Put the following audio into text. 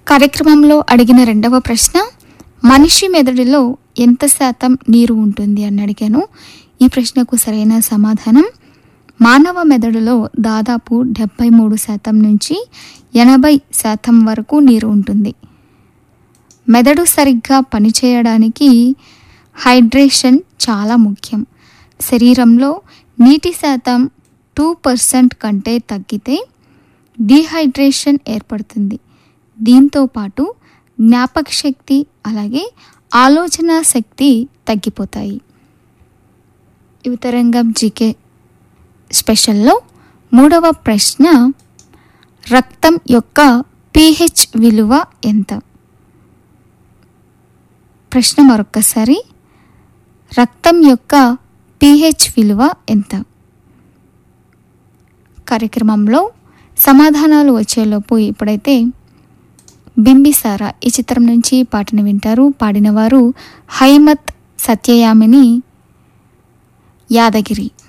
కార్యక్రమంలో అడిగిన రెండవ ప్రశ్న మనిషి మెదడులో ఎంత శాతం నీరు ఉంటుంది అని అడిగాను ఈ ప్రశ్నకు సరైన సమాధానం మానవ మెదడులో దాదాపు డెబ్బై మూడు శాతం నుంచి ఎనభై శాతం వరకు నీరు ఉంటుంది మెదడు సరిగ్గా పనిచేయడానికి హైడ్రేషన్ చాలా ముఖ్యం శరీరంలో నీటి శాతం టూ పర్సెంట్ కంటే తగ్గితే డీహైడ్రేషన్ ఏర్పడుతుంది దీంతో పాటు జ్ఞాపక శక్తి అలాగే ఆలోచన శక్తి తగ్గిపోతాయి యువతరంగం జీకే స్పెషల్లో మూడవ ప్రశ్న రక్తం యొక్క పీహెచ్ విలువ ఎంత ప్రశ్న మరొక్కసారి రక్తం యొక్క పీహెచ్ విలువ ఎంత కార్యక్రమంలో సమాధానాలు వచ్చేలోపు ఇప్పుడైతే బింబిసారా ఈ చిత్రం నుంచి పాటను వింటారు పాడినవారు హైమత్ సత్యయామిని యాదగిరి